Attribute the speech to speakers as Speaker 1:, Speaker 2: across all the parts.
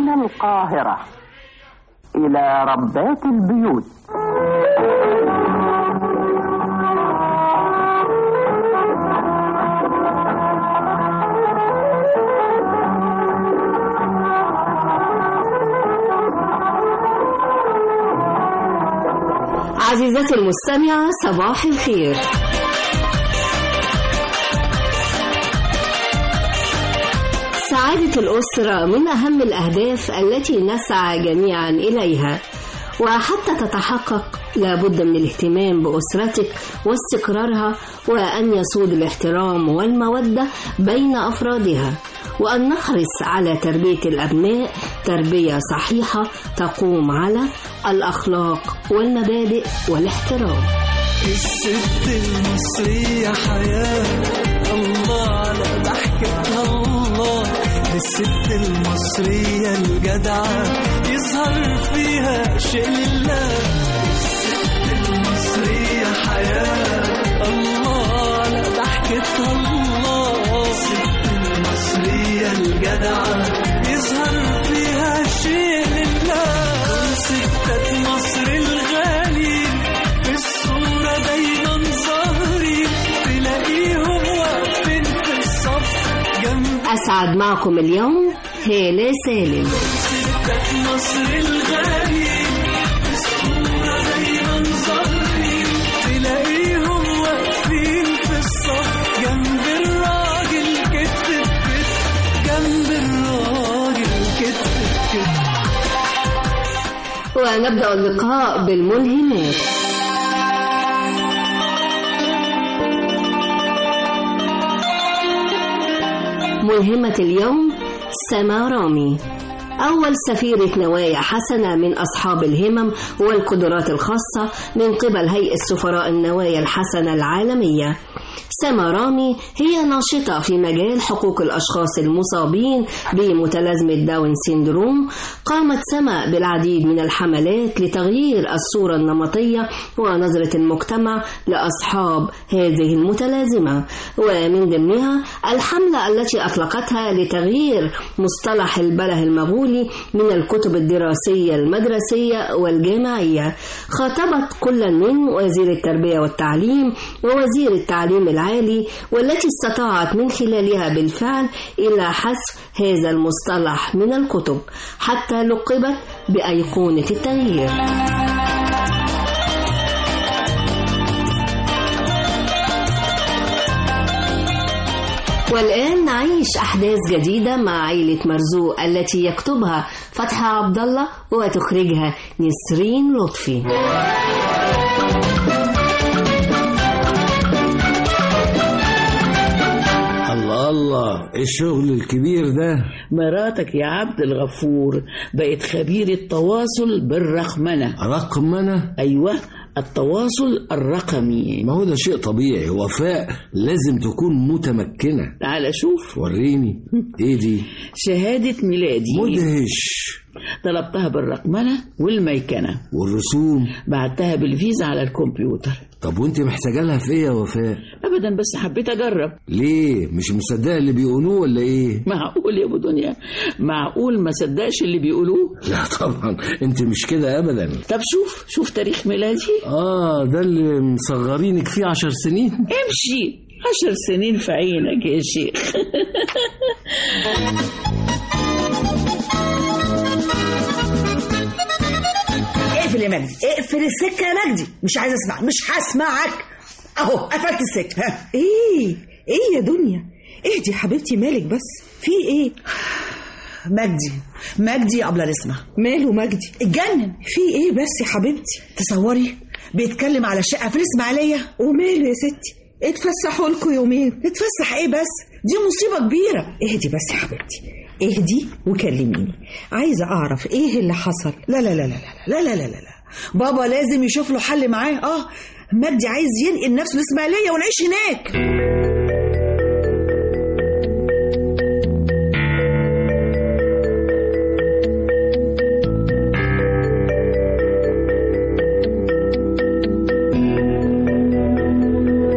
Speaker 1: من القاهرة إلى ربات البيوت
Speaker 2: عزيزتي المستمعة صباح الخير سعادة الأسرة من أهم الأهداف التي نسعى جميعا إليها وحتى تتحقق لابد من الاهتمام بأسرتك واستقرارها وأن يسود الاحترام والمودة بين أفرادها وأن نحرص على تربية الأبناء تربية صحيحة تقوم على الأخلاق والمبادئ والاحترام
Speaker 3: الست المصرية حياة الله على ضحكتها الله الست المصرية الجدعة يظهر فيها شيء لله الست المصرية حياة الله على ضحكتها الله الست المصرية الجدعة يظهر فيها شيء لله ستات مصر الغالي في الصورة دايما ظاهرين تلاقيهم واقفين في الصف جنب
Speaker 2: أسعد معكم اليوم هالة سالم
Speaker 3: ستات مصر الغالي في الصورة دايما ظاهرين تلاقيهم واقفين في الصف جنب الراجل كتف بكتف جنب الراجل كتف بكتف
Speaker 2: ونبدأ اللقاء بالملهمات ملهمة اليوم سما رامي أول سفيرة نوايا حسنة من أصحاب الهمم والقدرات الخاصة من قبل هيئة سفراء النوايا الحسنة العالمية سما رامي هي ناشطة في مجال حقوق الأشخاص المصابين بمتلازمة داون سيندروم قامت سما بالعديد من الحملات لتغيير الصورة النمطية ونظرة المجتمع لأصحاب هذه المتلازمة ومن ضمنها الحملة التي أطلقتها لتغيير مصطلح البله المغولي من الكتب الدراسية المدرسية والجامعية خاطبت كل من وزير التربية والتعليم ووزير التعليم العالي والتي استطاعت من خلالها بالفعل إلى حذف هذا المصطلح من الكتب حتى لقبت بأيقونة التغيير والآن نعيش أحداث جديدة مع عائلة مرزوق التي يكتبها فتحي عبد الله وتخرجها نسرين لطفي
Speaker 4: الله الله إيه الشغل الكبير ده
Speaker 5: مراتك يا عبد الغفور بقت خبير التواصل بالرقمنة
Speaker 4: رقم انا
Speaker 5: أيوة التواصل الرقمي
Speaker 4: ما هو ده شيء طبيعي وفاء لازم تكون متمكنة
Speaker 5: تعال شوف
Speaker 4: وريني ايه دي
Speaker 5: شهادة ميلادي
Speaker 4: مدهش
Speaker 5: طلبتها بالرقمنة والميكنة
Speaker 4: والرسوم
Speaker 5: بعتها بالفيزا على الكمبيوتر
Speaker 4: طب وانت محتاجة لها في ايه يا وفاء
Speaker 5: أبدا بس حبيت أجرب
Speaker 4: ليه مش مصدقة اللي بيقولوه ولا ايه
Speaker 5: معقول يا أبو دنيا معقول ما صدقش اللي بيقولوه
Speaker 4: لا طبعا انت مش كده ابدا
Speaker 5: طب شوف شوف تاريخ ميلادي
Speaker 4: اه ده اللي مصغرينك فيه عشر سنين
Speaker 5: امشي عشر سنين في عينك يا شيخ
Speaker 6: اقفل يا مجدي اقفل السكه يا مجدي مش عايز اسمع مش هسمعك اهو قفلت السكه ها
Speaker 7: ايه ايه يا دنيا اهدي يا حبيبتي مالك بس في ايه
Speaker 6: مجدي مجدي قبل الاسمع
Speaker 7: ماله مجدي
Speaker 6: اتجنن
Speaker 7: في ايه بس يا حبيبتي
Speaker 6: تصوري بيتكلم على شقه في الاسماعيليه
Speaker 7: وماله يا ستي اتفسحوا لكم يومين
Speaker 6: نتفسح ايه بس دي مصيبه كبيره
Speaker 7: اهدي بس يا حبيبتي اهدي وكلميني عايزه اعرف ايه اللي حصل
Speaker 6: لا لا لا لا لا لا لا لا لا لا بابا لازم يشوف له حل معاه اه مجدي عايز ينقل نفسه الاسماعيليه ونعيش هناك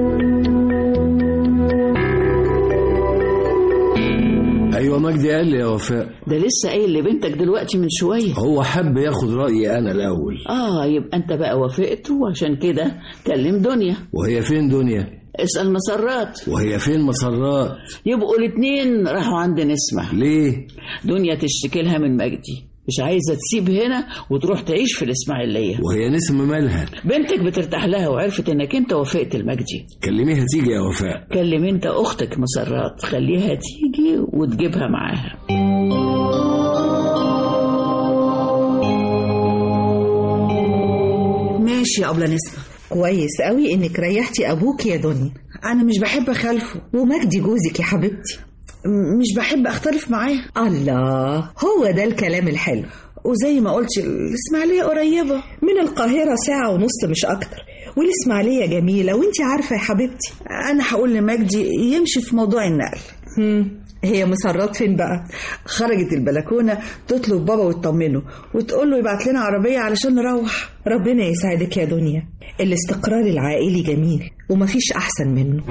Speaker 4: ايوه مجدي قال لي يا وفاء
Speaker 5: ده لسه قايل لبنتك دلوقتي من شوية
Speaker 4: هو حب ياخد رأيي أنا الأول
Speaker 5: اه يبقى انت بقى وافقت وعشان كده كلم دنيا
Speaker 4: وهي فين دنيا
Speaker 5: اسأل مسرات
Speaker 4: وهي فين مسرات
Speaker 5: يبقوا الاتنين راحوا عند نسمة
Speaker 4: ليه
Speaker 5: دنيا تشتكي لها من مجدي مش عايزة تسيب هنا وتروح تعيش في الإسماعيلية
Speaker 4: وهي نسمة مالها
Speaker 5: بنتك بترتاح لها وعرفت انك انت وافقت المجدي
Speaker 4: كلميها تيجي يا وفاء
Speaker 5: كلم انت اختك مسرات خليها تيجي وتجيبها معاها
Speaker 6: ماشي يا أبلة نسمة
Speaker 7: كويس قوي انك ريحتي ابوك يا دنيا
Speaker 6: أنا مش بحب أخالفه
Speaker 7: ومجدي جوزك يا حبيبتي
Speaker 6: م- مش بحب أختلف معاه
Speaker 7: الله هو ده الكلام الحلو
Speaker 6: وزي ما قلت الإسماعيلية قريبة
Speaker 7: من القاهرة ساعة ونص مش أكتر والإسماعيلية جميلة وانتي عارفة يا حبيبتي
Speaker 6: أنا هقول لمجدي يمشي في موضوع النقل
Speaker 7: هم. هي مسرات فين بقى
Speaker 6: خرجت البلكونة تطلب بابا وتطمنه وتقول له يبعت لنا عربية علشان نروح
Speaker 7: ربنا يسعدك يا دنيا الاستقرار العائلي جميل ومفيش أحسن منه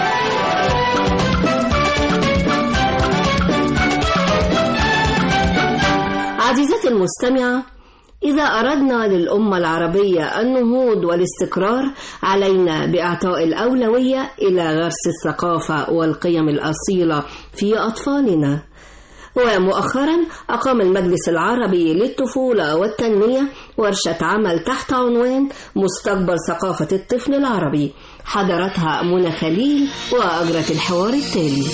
Speaker 2: عزيزتي المستمعة إذا أردنا للأمة العربية النهوض والاستقرار علينا بإعطاء الأولوية إلى غرس الثقافة والقيم الأصيلة في أطفالنا ومؤخرا أقام المجلس العربي للطفولة والتنمية ورشة عمل تحت عنوان مستقبل ثقافة الطفل العربي حضرتها منى خليل وأجرت الحوار التالي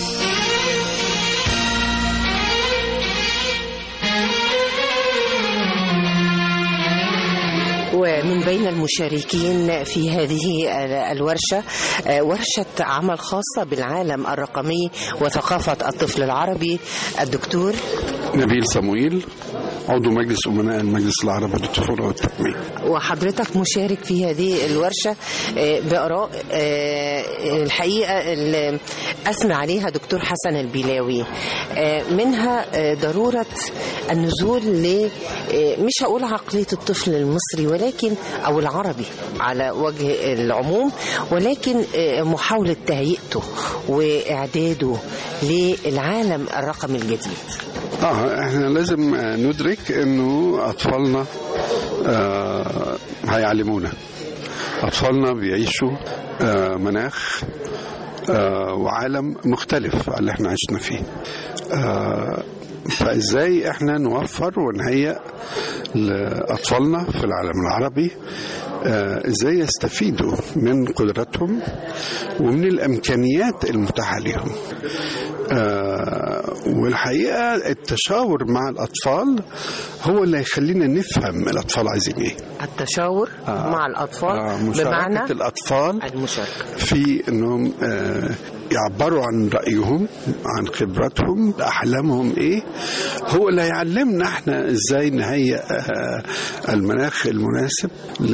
Speaker 8: ومن بين المشاركين في هذه الورشة آه، ورشة عمل خاصة بالعالم الرقمي وثقافة الطفل العربي الدكتور
Speaker 9: نبيل صمويل عضو مجلس أمناء المجلس العربي للطفولة والتنمية
Speaker 8: وحضرتك مشارك في هذه الورشة آه، بآراء آه، الحقيقة اللي أثنى عليها دكتور حسن البيلاوي آه، منها آه، ضرورة النزول ل آه، مش هقول عقلية الطفل المصري ولكن أو العربي على وجه العموم ولكن آه، محاولة تهيئته وإعداده للعالم الرقمي الجديد
Speaker 9: اه احنا لازم آه، ندرك انه اطفالنا آه هيعلمونا اطفالنا بيعيشوا آه مناخ آه وعالم مختلف عن اللي احنا عشنا فيه آه فازاي احنا نوفر ونهيئ لاطفالنا في العالم العربي آه، ازاي يستفيدوا من قدراتهم ومن الامكانيات المتاحه لهم آه، والحقيقه التشاور مع الاطفال هو اللي هيخلينا نفهم الاطفال عايزين ايه
Speaker 8: التشاور
Speaker 9: آه.
Speaker 8: مع الأطفال
Speaker 9: آه، مشاركة
Speaker 8: بمعنى
Speaker 9: الاطفال
Speaker 8: المشاركة
Speaker 9: في انهم آه، يعبروا عن رايهم عن خبراتهم احلامهم ايه هو اللي هيعلمنا احنا ازاي نهيئ آه، المناخ المناسب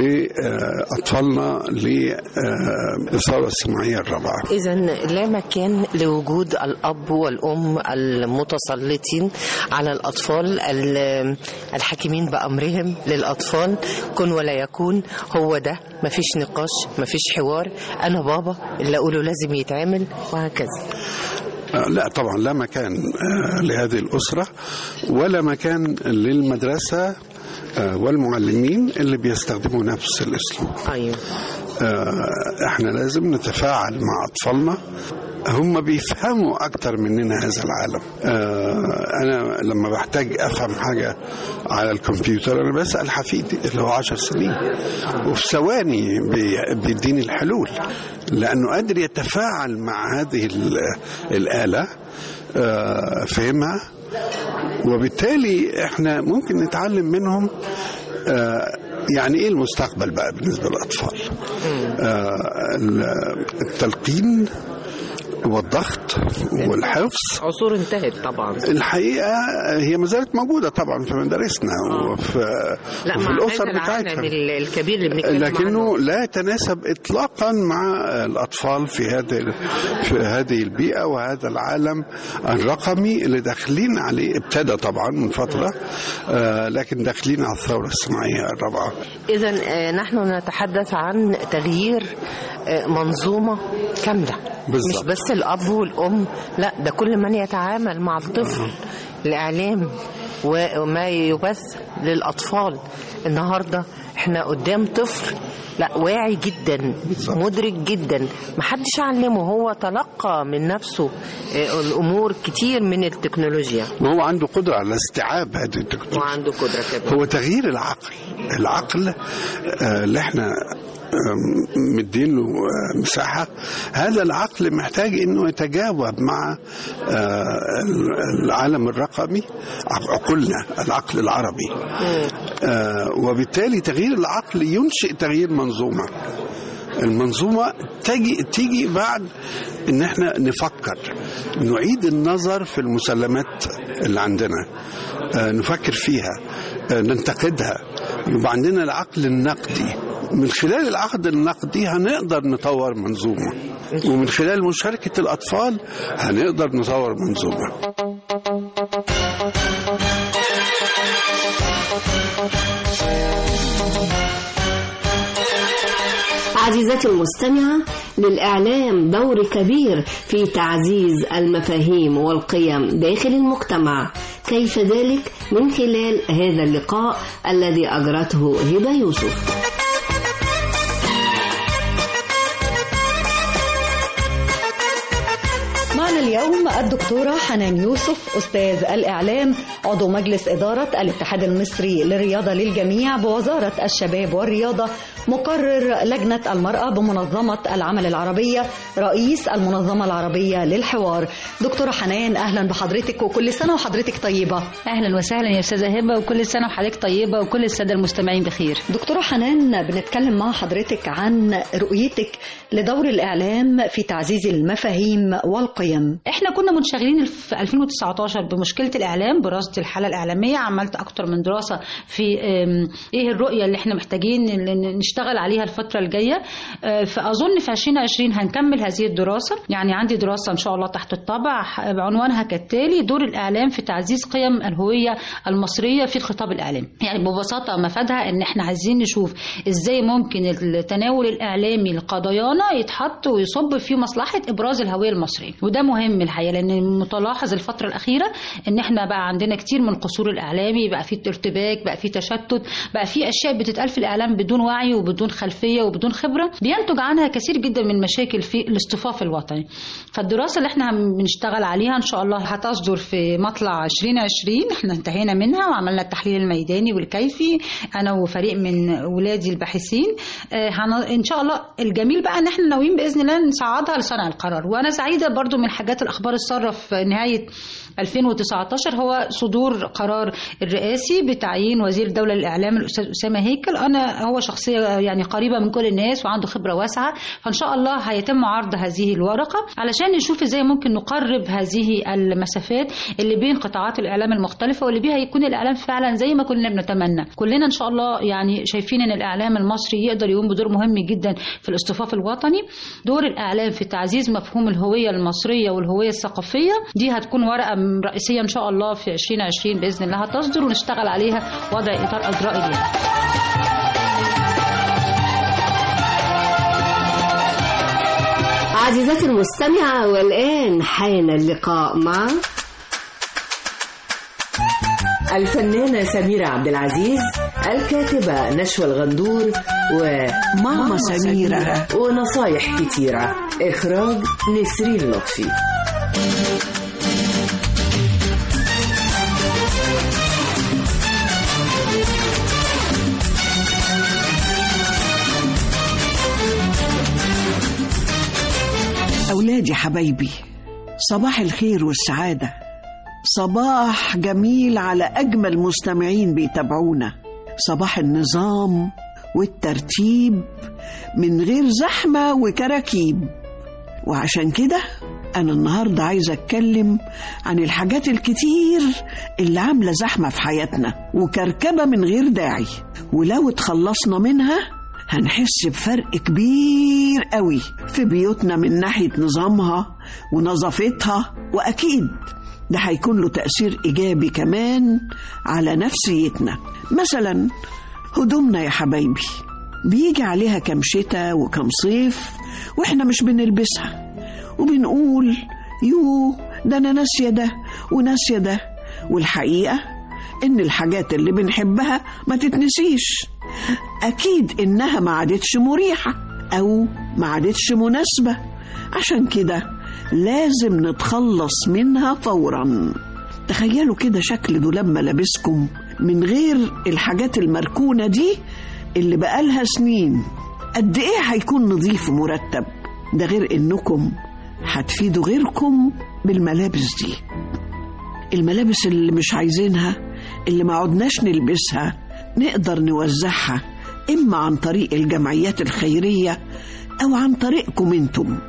Speaker 9: لاطفالنا للثوره الصناعيه الرابعه
Speaker 8: إذا لا مكان لوجود الأب والأم المتسلطين على الأطفال ال- الحاكمين بأمرهم للأطفال كن ولا يكون هو ده مفيش نقاش مفيش حوار أنا بابا اللي أقوله لازم يتعمل وهكذا
Speaker 9: آه، لا طبعا لا مكان آه، لهذه الأسرة ولا مكان للمدرسة آه، والمعلمين اللي بيستخدموا نفس الأسلوب
Speaker 8: أيوه
Speaker 9: آه، احنا لازم نتفاعل مع أطفالنا هم بيفهموا أكتر مننا هذا العالم آه، أنا لما بحتاج أفهم حاجة على الكمبيوتر أنا بسأل حفيدي اللي هو عشر سنين وفي ثواني بي- بيديني الحلول لأنه قادر يتفاعل مع هذه ال- الآلة آه، فهمها وبالتالي احنا ممكن نتعلم منهم آه، يعني ايه المستقبل بقى بالنسبه للاطفال آه، ال- التلقين والضغط والحفظ
Speaker 8: عصور انتهت طبعا
Speaker 9: الحقيقه هي ما زالت موجوده طبعا في مدارسنا وفي,
Speaker 8: لا
Speaker 9: وفي
Speaker 8: مع
Speaker 9: الاسر
Speaker 8: هذا العالم
Speaker 9: بتاعتنا
Speaker 8: ال- الكبير اللي بنتكلم عنه
Speaker 9: لكنه لا يتناسب اطلاقا مع الاطفال في هذه في هذه البيئه وهذا العالم الرقمي اللي داخلين عليه ابتدى طبعا من فتره آه، لكن داخلين على الثوره الصناعيه الرابعه
Speaker 8: إذا آه، نحن نتحدث عن تغيير آه، منظومة كاملة
Speaker 9: بالظبط.
Speaker 8: مش بس الأب والأم لا ده كل من يتعامل مع الطفل الإعلام وما يبث للأطفال النهاردة احنا قدام طفل لا واعي جدا مدرك جدا محدش علمه هو تلقى من نفسه آه، الأمور كتير من التكنولوجيا
Speaker 9: وهو عنده قدرة على استيعاب هذه التكنولوجيا
Speaker 8: وعنده قدرة كده
Speaker 9: هو تغيير العقل العقل آه، اللي احنا آه، مدين له آه، مساحة هذا العقل محتاج انه يتجاوب مع آه، العالم الرقمي عقولنا العقل العربي آه، وبالتالي تغيير العقل ينشئ تغيير منظومة المنظومة تجي تيجي بعد ان احنا نفكر نعيد النظر في المسلمات اللي عندنا آه، نفكر فيها آه، ننتقدها يبقى عندنا العقل النقدي من خلال العقد النقدي هنقدر نطور منظومة ومن خلال مشاركة الأطفال هنقدر نطور منظومة
Speaker 2: عزيزتي المستمعة للإعلام دور كبير في تعزيز المفاهيم والقيم داخل المجتمع كيف ذلك من خلال هذا اللقاء الذي أجرته هبة يوسف
Speaker 10: معنا اليوم الدكتورة حنان يوسف أستاذ الإعلام عضو مجلس إدارة الاتحاد المصري للرياضة للجميع بوزارة الشباب والرياضة مقرر لجنة المرأة بمنظمة العمل العربية رئيس المنظمة العربية للحوار دكتورة حنان أهلا بحضرتك وكل سنة وحضرتك طيبة
Speaker 11: اهلا وسهلا يا استاذه هبه وكل سنه وحضرتك طيبه وكل الساده المستمعين بخير
Speaker 10: دكتورة حنان بنتكلم مع حضرتك عن رؤيتك لدور الإعلام في تعزيز المفاهيم والقيم
Speaker 11: احنا كنا منشغلين في 2019 بمشكله الاعلام دراسه الحاله الاعلاميه عملت اكتر من دراسه في ام، ايه الرؤيه اللي احنا محتاجين ن- نشتغل عليها الفتره الجايه اه، فاظن في 2020 هنكمل هذه الدراسه يعني عندي دراسه ان شاء الله تحت الطبع ح- بعنوانها كالتالي دور الاعلام في تعزيز قيم الهويه المصريه في الخطاب الاعلامي يعني ببساطه مفادها ان احنا عايزين نشوف ازاي ممكن التناول الاعلامي لقضايانا يتحط ويصب في مصلحه ابراز الهويه المصريه وده مهم الحقيقه لان متلاحظ الفتره الاخيره ان احنا بقى عندنا كتير من القصور الاعلامي بقى في ارتباك بقى في تشتت بقى في اشياء بتتقال في الاعلام بدون وعي وبدون خلفيه وبدون خبره بينتج عنها كثير جدا من المشاكل في الاصطفاف الوطني فالدراسه اللي احنا هم- بنشتغل عليها ان شاء الله هتصدر في مطلع 2020 احنا انتهينا منها وعملنا التحليل الميداني والكيفي انا وفريق من ولادي الباحثين آه، هن- ان شاء الله الجميل بقى ان احنا ناويين باذن الله نصعدها لصانع القرار وانا سعيده برضو من حاجات الاخبار الساره في نهايه 2019 هو صدور قرار الرئاسي بتعيين وزير الدوله للاعلام الاستاذ اسامه هيكل انا هو شخصيه يعني قريبه من كل الناس وعنده خبره واسعه فان شاء الله هيتم عرض هذه الورقه علشان نشوف ازاي ممكن نقرب هذه المسافات اللي بين قطاعات الاعلام المختلفه واللي بيها يكون الاعلام فعلا زي ما كلنا بنتمنى كلنا ان شاء الله يعني شايفين ان الاعلام المصري يقدر يقوم بدور مهم جدا في الاصطفاف الوطني دور الاعلام في تعزيز مفهوم الهويه المصريه والهويه الثقافيه دي هتكون ورقه م- رئيسيه ان شاء الله في 2020 باذن الله هتصدر ونشتغل عليها وضع اطار اجرائي ليها
Speaker 2: عزيزتي المستمعة والآن حان اللقاء مع الفنانة سميرة عبد العزيز الكاتبة نشوى الغندور وماما سميرة ونصايح كتيرة إخراج نسرين لطفي
Speaker 12: أولادي حبايبي صباح الخير والسعادة صباح جميل على أجمل مستمعين بيتابعونا صباح النظام والترتيب من غير زحمة وكراكيب وعشان كده أنا النهاردة عايزة أتكلم عن الحاجات الكتير اللي عاملة زحمة في حياتنا وكركبة من غير داعي ولو اتخلصنا منها هنحس بفرق كبير قوي في بيوتنا من ناحية نظامها ونظافتها وأكيد ده هيكون له تأثير إيجابي كمان على نفسيتنا مثلا هدومنا يا حبايبي بيجي عليها كم شتاء وكم صيف واحنا مش بنلبسها وبنقول يو ده انا ناسيه ده وناسيه ده والحقيقة إن الحاجات اللي بنحبها ما تتنسيش أكيد إنها ما عادتش مريحة أو ما عادتش مناسبة عشان كده لازم نتخلص منها فورا تخيلوا كده شكل دولاب ملابسكم من غير الحاجات المركونة دي اللي بقالها سنين قد ايه هيكون نظيف ومرتب ده غير انكم هتفيدوا غيركم بالملابس دي الملابس اللي مش عايزينها اللي ما عدناش نلبسها نقدر نوزعها اما عن طريق الجمعيات الخيرية او عن طريقكم انتم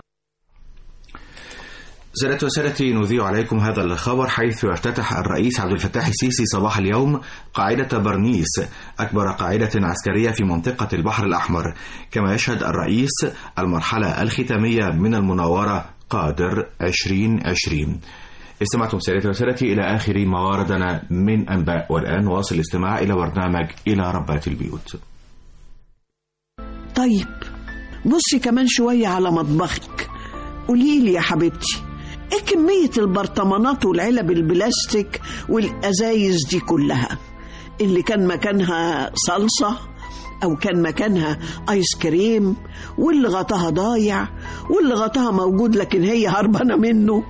Speaker 13: سادتي وسادتي نذيع عليكم هذا الخبر حيث افتتح الرئيس عبد الفتاح السيسي صباح اليوم قاعدة برنيس أكبر قاعدة عسكرية في منطقة البحر الأحمر كما يشهد الرئيس المرحلة الختامية من المناورة قادر 2020 استمعتم سادتي وسادتي إلى آخر ما واردنا من أنباء والآن واصل الاستماع إلى برنامج إلى ربات البيوت
Speaker 12: طيب بصي كمان شوية على مطبخك قوليلي يا حبيبتي ايه كمية البرطمانات والعلب البلاستيك والأزايز دي كلها اللي كان مكانها صلصة أو كان مكانها آيس كريم واللي غطاها ضايع واللي غطاها موجود لكن هي هربانة منه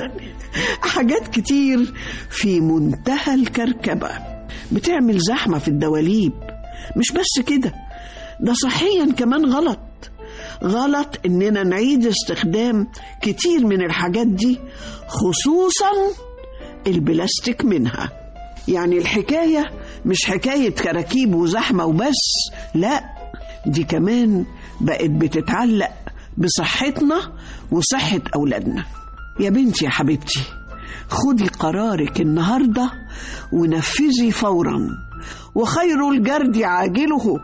Speaker 12: حاجات كتير في منتهى الكركبة بتعمل زحمة في الدواليب مش بس كده ده صحيا كمان غلط غلط اننا نعيد استخدام كتير من الحاجات دي خصوصا البلاستيك منها يعني الحكاية مش حكاية كراكيب وزحمة وبس لا دي كمان بقت بتتعلق بصحتنا وصحة أولادنا يا بنتي يا حبيبتي خدي قرارك النهاردة ونفذي فورا وخير الجرد عاجله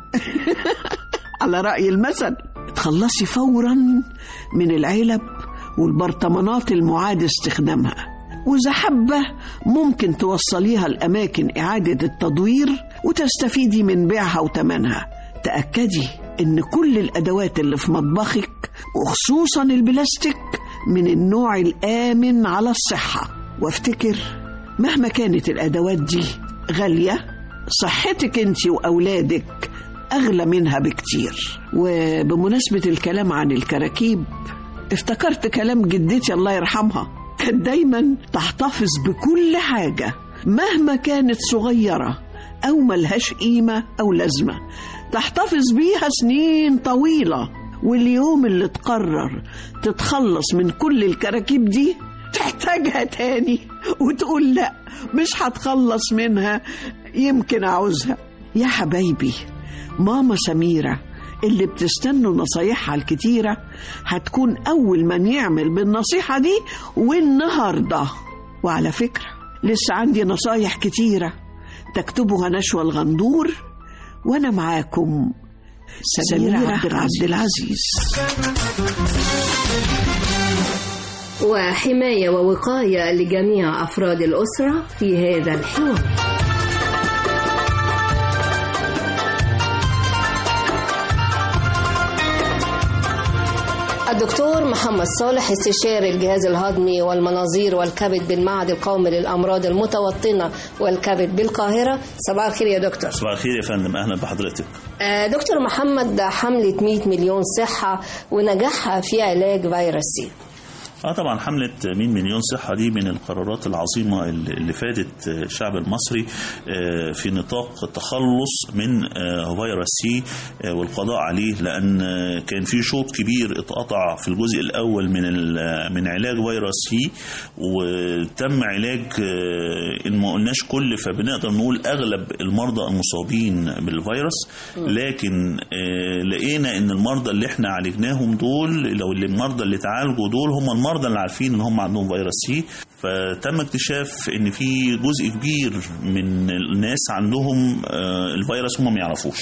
Speaker 12: على رأي المثل تخلصي فورا من العلب والبرطمانات المعاد استخدامها وإذا حابة ممكن توصليها لأماكن إعادة التدوير وتستفيدي من بيعها وتمنها تأكدي إن كل الأدوات اللي في مطبخك وخصوصا البلاستيك من النوع الآمن على الصحة وافتكر مهما كانت الأدوات دي غالية صحتك انت وأولادك أغلى منها بكتير وبمناسبة الكلام عن الكراكيب افتكرت كلام جدتي الله يرحمها كانت دايما تحتفظ بكل حاجة مهما كانت صغيرة أو ملهاش قيمة أو لازمة تحتفظ بيها سنين طويلة واليوم اللي تقرر تتخلص من كل الكراكيب دي تحتاجها تاني وتقول لا مش هتخلص منها يمكن أعوزها يا حبايبي ماما سميرة اللي بتستنوا نصايحها الكتيرة هتكون أول من يعمل بالنصيحة دي والنهاردة وعلى فكرة لسه عندي نصايح كتيرة تكتبها نشوى الغندور وأنا معاكم سميرة, سميرة عبد العزيز, عبد العزيز.
Speaker 2: وحماية ووقاية لجميع أفراد الأسرة في هذا الحوار الدكتور محمد صالح استشاري الجهاز الهضمي والمناظير والكبد بالمعهد القومي للأمراض المتوطنة والكبد بالقاهرة صباح الخير يا دكتور
Speaker 14: صباح الخير يا فندم أهلا بحضرتك
Speaker 2: دكتور محمد حملة 100 مليون صحة ونجاحها في علاج فيروس سي
Speaker 14: اه طبعا حملة 100 مليون صحة دي من القرارات العظيمة اللي فادت الشعب المصري في نطاق التخلص من فيروس سي والقضاء عليه لأن كان في شوط كبير اتقطع في الجزء الأول من من علاج فيروس سي وتم علاج إن ما قلناش كل فبنقدر نقول أغلب المرضى المصابين بالفيروس لكن لقينا إن المرضى اللي احنا عالجناهم دول لو المرضى اللي تعالجوا دول هم المرضى المرضى اللي عارفين ان هم عندهم فيروس سي فتم اكتشاف ان في جزء كبير من الناس عندهم الفيروس هم ما يعرفوش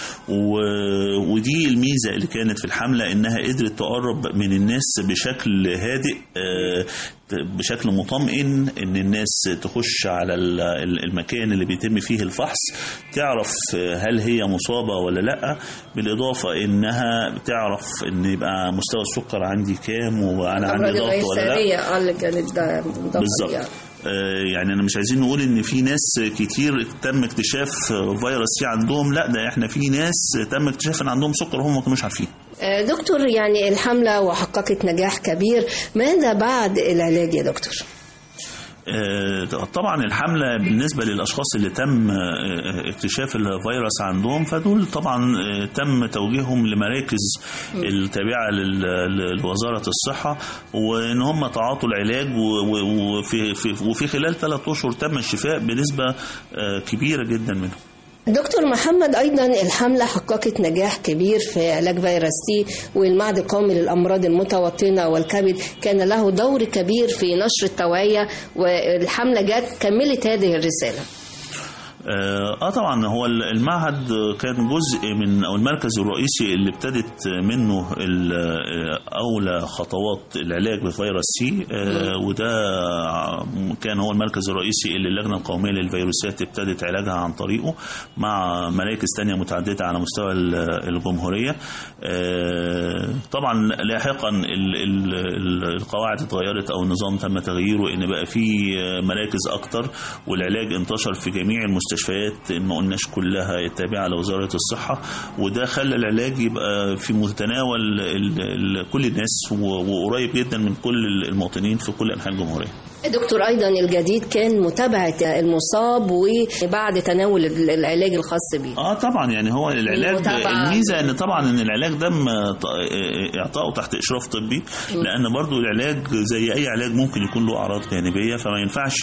Speaker 14: ودي الميزه اللي كانت في الحمله انها قدرت تقرب من الناس بشكل هادئ بشكل مطمئن ان الناس تخش على المكان اللي بيتم فيه الفحص تعرف هل هي مصابه ولا لا بالاضافه انها بتعرف ان يبقى مستوى السكر عندي كام وانا عندي ضغط ولا لا
Speaker 2: اللي كانت
Speaker 14: بالظبط آه، يعني انا مش عايزين نقول ان في ناس كتير تم اكتشاف فيروس سي عندهم لا ده احنا في ناس تم اكتشاف ان عندهم سكر وهم ما كانوش عارفين
Speaker 2: آه، دكتور يعني الحملة وحققت نجاح كبير ماذا بعد العلاج يا دكتور؟
Speaker 14: آه، طبعا الحملة بالنسبة للأشخاص اللي تم آه، اكتشاف الفيروس عندهم فدول طبعا آه، تم توجيههم لمراكز التابعة لل- لوزارة الصحة وإن هم تعاطوا العلاج و- و- وفي, في وفي خلال ثلاثة أشهر تم الشفاء بنسبة آه، كبيرة جدا منهم
Speaker 2: دكتور محمد أيضا الحملة حققت نجاح كبير في علاج فيروس سي والمعهد القومي للأمراض المتوطنة والكبد كان له دور كبير في نشر التوعية والحملة جت كملت هذه الرسالة
Speaker 14: اه طبعا هو المعهد كان جزء من او المركز الرئيسي اللي ابتدت منه ال- اولى خطوات العلاج بفيروس سي آه، وده كان هو المركز الرئيسي اللي اللجنه القوميه للفيروسات ابتدت علاجها عن طريقه مع مراكز تانية متعدده على مستوى ال- الجمهوريه آه، طبعا لاحقا ال- ال- ال- القواعد اتغيرت او النظام تم تغييره ان بقى في مراكز اكتر والعلاج انتشر في جميع المستشفيات ما قلناش كلها التابعه لوزاره الصحه وده خلى العلاج يبقى في متناول ال- ال- كل الناس و- وقريب جدا من كل المواطنين في كل انحاء الجمهوريه
Speaker 2: دكتور أيضا الجديد كان متابعة المصاب وبعد تناول العلاج الخاص به
Speaker 14: اه طبعا يعني هو العلاج
Speaker 2: المتابعة.
Speaker 14: الميزه ان طبعا ان العلاج ده م- ط- اعطائه تحت اشراف طبي لان برضو العلاج زي اي علاج ممكن يكون له اعراض جانبيه فما ينفعش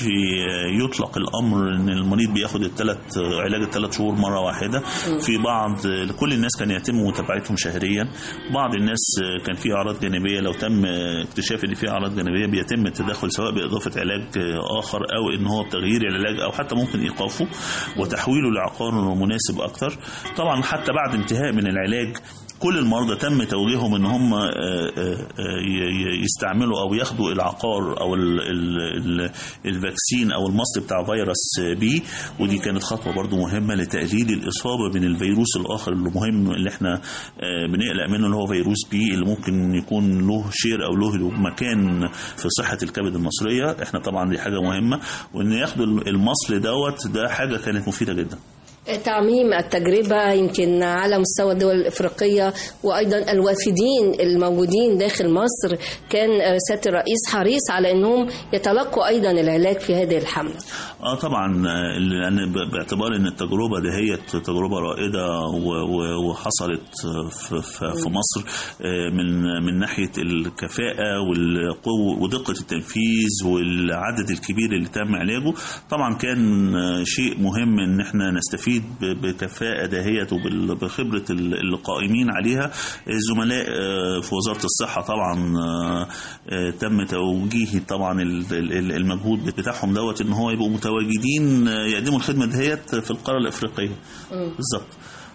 Speaker 14: يطلق الامر ان المريض بياخد الثلاث علاج الثلاث شهور مره واحده في بعض كل الناس كان يتم متابعتهم شهريا بعض الناس كان في اعراض جانبيه لو تم اكتشاف ان في اعراض جانبيه بيتم التدخل سواء باضافه علاج اخر او ان هو بتغيير العلاج او حتى ممكن ايقافه وتحويله لعقار مناسب اكتر طبعا حتى بعد انتهاء من العلاج كل المرضى تم توجيههم ان هم آه، آه، آه، ي- ي- يستعملوا او ياخدوا العقار او ال- ال- ال- الفاكسين او المصل بتاع فيروس بي ودي كانت خطوه برضو مهمه لتقليل الاصابه من الفيروس الاخر اللي مهم اللي احنا آه، بنقلق منه اللي هو فيروس بي اللي ممكن يكون له شير او له مكان في صحه الكبد المصريه احنا طبعا دي حاجه مهمه وان ياخدوا المصل دوت ده حاجه كانت مفيده جدا
Speaker 2: تعميم التجربة يمكن على مستوى الدول الإفريقية وأيضا الوافدين الموجودين داخل مصر كان سيادة الرئيس حريص على أنهم يتلقوا أيضا العلاج في هذه الحملة
Speaker 14: اه طبعا آه، لان ب- باعتبار ان التجربه دي هي تجربه رائده و- و- وحصلت آه، في- في في مصر آه، من من ناحيه الكفاءه والقوه ودقه التنفيذ والعدد الكبير اللي تم علاجه طبعا كان آه، شيء مهم ان احنا نستفيد ب- بكفاءه دهيت وبخبره القائمين عليها الزملاء آه، في وزاره الصحه طبعا آه، آه، تم توجيه طبعا ال- ال- المجهود بتاعهم دوت ان هو يبقوا متواجدين آه، يقدموا الخدمه دهيت في القاره الافريقيه بالظبط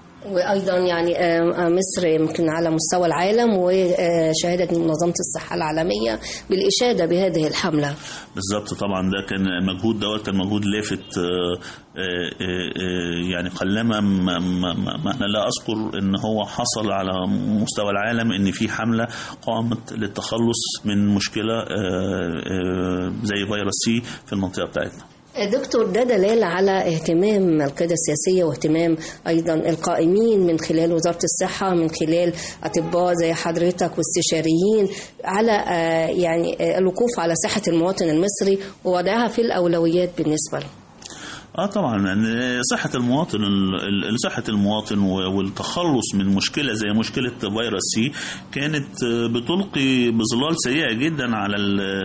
Speaker 2: وأيضا يعني آه، مصر يمكن على مستوى العالم وشهادة منظمة الصحة العالمية بالإشادة بهذه الحملة
Speaker 14: بالظبط طبعا ده كان مجهود دوت كان مجهود لافت آه، آه، آه، يعني قلما ما, ما, ما ما انا لا اذكر ان هو حصل على مستوى العالم ان في حمله قامت للتخلص من مشكله آه، آه، زي فيروس سي في المنطقه بتاعتنا
Speaker 2: دكتور ده دلالة على اهتمام القيادة السياسية واهتمام أيضا القائمين من خلال وزارة الصحة من خلال أطباء زي حضرتك واستشاريين على آه، يعني آه، الوقوف على صحة المواطن المصري ووضعها في الأولويات بالنسبة له
Speaker 14: اه طبعا لان صحه المواطن ال- ال- صحه المواطن و- والتخلص من مشكله زي مشكله فيروس سي كانت آه، بتلقي بظلال سيئه جدا على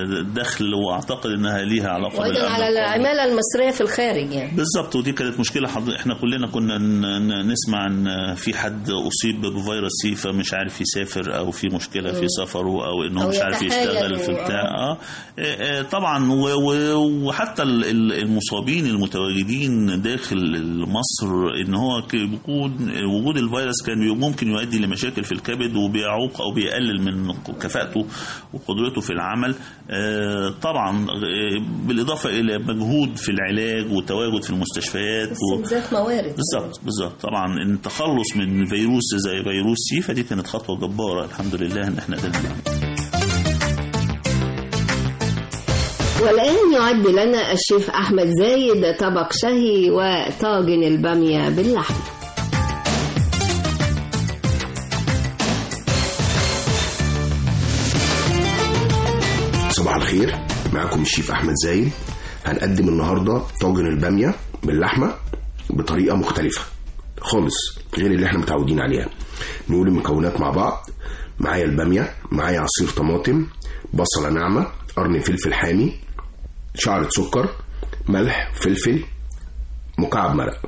Speaker 14: الدخل واعتقد انها ليها علاقه
Speaker 2: وأيضا
Speaker 14: بالأمن
Speaker 2: على
Speaker 14: القومي.
Speaker 2: العمالة المصرية في الخارج يعني
Speaker 14: بالظبط ودي كانت مشكله حض... احنا كلنا كنا ن- ن- نسمع ان في حد اصيب بفيروس سي فمش عارف يسافر او في مشكله في
Speaker 2: مم.
Speaker 14: سفره او انه
Speaker 2: أو
Speaker 14: مش عارف
Speaker 2: يتحايل
Speaker 14: يشتغل في
Speaker 2: و-
Speaker 14: بتاع اه آه، آه، طبعا و... و... وحتى ال- ال- المصابين المتواجدين داخل مصر ان هو ك- بيكون وجود الفيروس كان بي- ممكن يؤدي لمشاكل في الكبد وبيعوق او بيقلل من كفاءته وقدرته في العمل آه، طبعا آه، بالاضافه الى مجهود في العلاج والتواجد في المستشفيات و...
Speaker 2: استنزاف موارد
Speaker 14: بالظبط بالظبط طبعا ان التخلص من فيروس زي فيروس سي فدي كانت خطوه جباره الحمد لله ان احنا قدرنا
Speaker 2: والآن يعد لنا الشيف أحمد زايد طبق شهي وطاجن البامية باللحم
Speaker 15: صباح الخير معاكم الشيف احمد زايد هنقدم النهارده طاجن الباميه باللحمه بطريقه مختلفه خالص غير اللي احنا متعودين عليها نقول المكونات مع بعض معايا الباميه معايا عصير طماطم بصله ناعمه قرن فلفل حامي شعرة سكر ملح فلفل مكعب مرق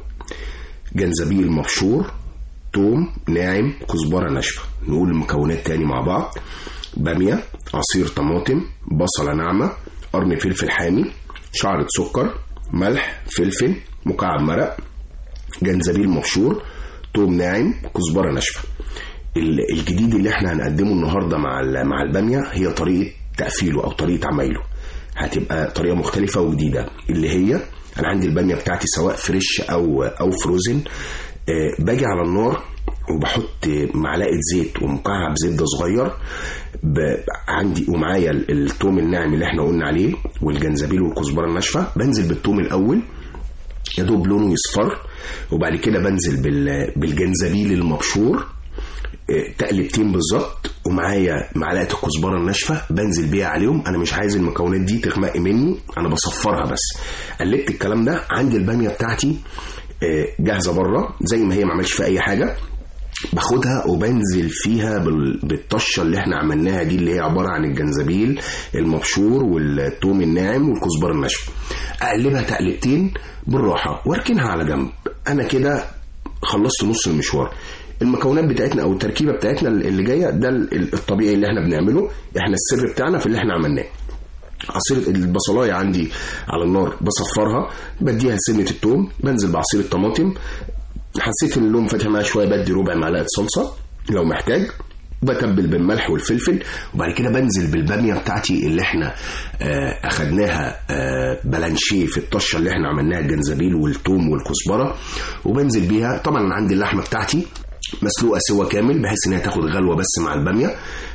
Speaker 15: جنزبيل مبشور توم ناعم كزبرة ناشفة نقول المكونات تاني مع بعض بامية عصير طماطم بصلة ناعمة قرن فلفل حامي شعرة سكر ملح فلفل مكعب مرق جنزبيل مبشور توم ناعم كزبرة ناشفة ال- الجديد اللي احنا هنقدمه النهارده مع ال- مع البامية هي طريقة تقفيله أو طريقة عمايله هتبقى طريقة مختلفة وجديدة اللي هي أنا عندي البامية بتاعتي سواء فريش أو أو فروزن آه، باجي على النار وبحط معلقه زيت ومكعب زبده صغير ب... عندي ومعايا ال- التوم الناعم اللي احنا قلنا عليه والجنزبيل والكزبره الناشفه بنزل بالتوم الاول يا دوب لونه يصفر وبعد كده بنزل بال... بالجنزبيل المبشور آه، تقلبتين بالظبط ومعايا معلقه الكزبره الناشفه بنزل بيها عليهم انا مش عايز المكونات دي تغمق مني انا بصفرها بس قلبت الكلام ده عندي الباميه بتاعتي آه، جاهزه بره زي ما هي ما عملش فيها اي حاجه باخدها وبنزل فيها بال- بالطشه اللي احنا عملناها دي اللي هي عباره عن الجنزبيل المبشور والثوم الناعم والكزبره الناشفه اقلبها تقلبتين بالراحه واركنها على جنب انا كده خلصت نص المشوار المكونات بتاعتنا او التركيبه بتاعتنا اللي جايه ده ال- الطبيعي اللي احنا بنعمله احنا السر بتاعنا في اللي احنا عملناه عصير البصلايه عندي على النار بصفرها بديها سنه التوم بنزل بعصير الطماطم حسيت ان اللون فاتح معايا شويه بدي ربع معلقه صلصه لو محتاج بتبل بالملح والفلفل وبعد كده بنزل بالباميه بتاعتي اللي احنا آه، اخدناها آه، بلانشيه في الطشه اللي احنا عملناها الجنزبيل والثوم والكزبره وبنزل بيها طبعا أنا عندي اللحمه بتاعتي مسلوقه سوا كامل بحيث ان هي تاخد غلوه بس مع الباميه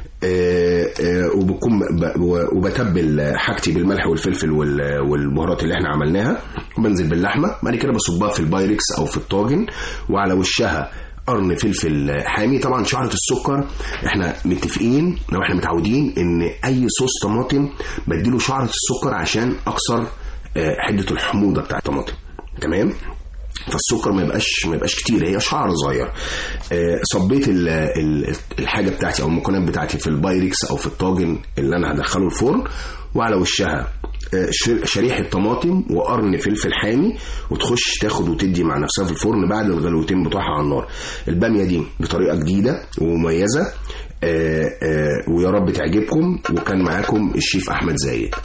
Speaker 15: آه، آه، وبكون ب- و- وبتبل حاجتي بالملح والفلفل وال- والبهارات اللي احنا عملناها وبنزل باللحمه بعد كده بصبها في البايركس او في الطاجن وعلى وشها قرن فلفل حامي طبعا شعرة السكر احنا متفقين لو احنا متعودين ان اي صوص طماطم بديله شعرة السكر عشان اكسر آه، حدة الحموضة بتاع الطماطم تمام فالسكر ما يبقاش ما يبقاش كتير هي شعر صغير آه، صبيت ال- ال- الحاجه بتاعتي او المكونات بتاعتي في البايركس او في الطاجن اللي انا هدخله الفرن وعلى وشها آه، شر- شريحه طماطم وقرن فلفل حامي وتخش تاخد وتدي مع نفسها في الفرن بعد الغلوتين بتوعها على النار الباميه دي بطريقه جديده ومميزه آه، آه، ويا رب تعجبكم وكان معاكم الشيف احمد زايد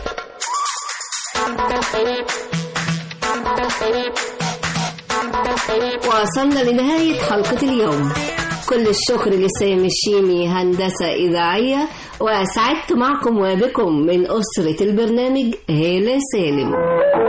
Speaker 2: وصلنا لنهاية حلقة اليوم كل الشكر لسامي الشيمي هندسة إذاعية وسعدت معكم وبكم من أسرة البرنامج هالة سالم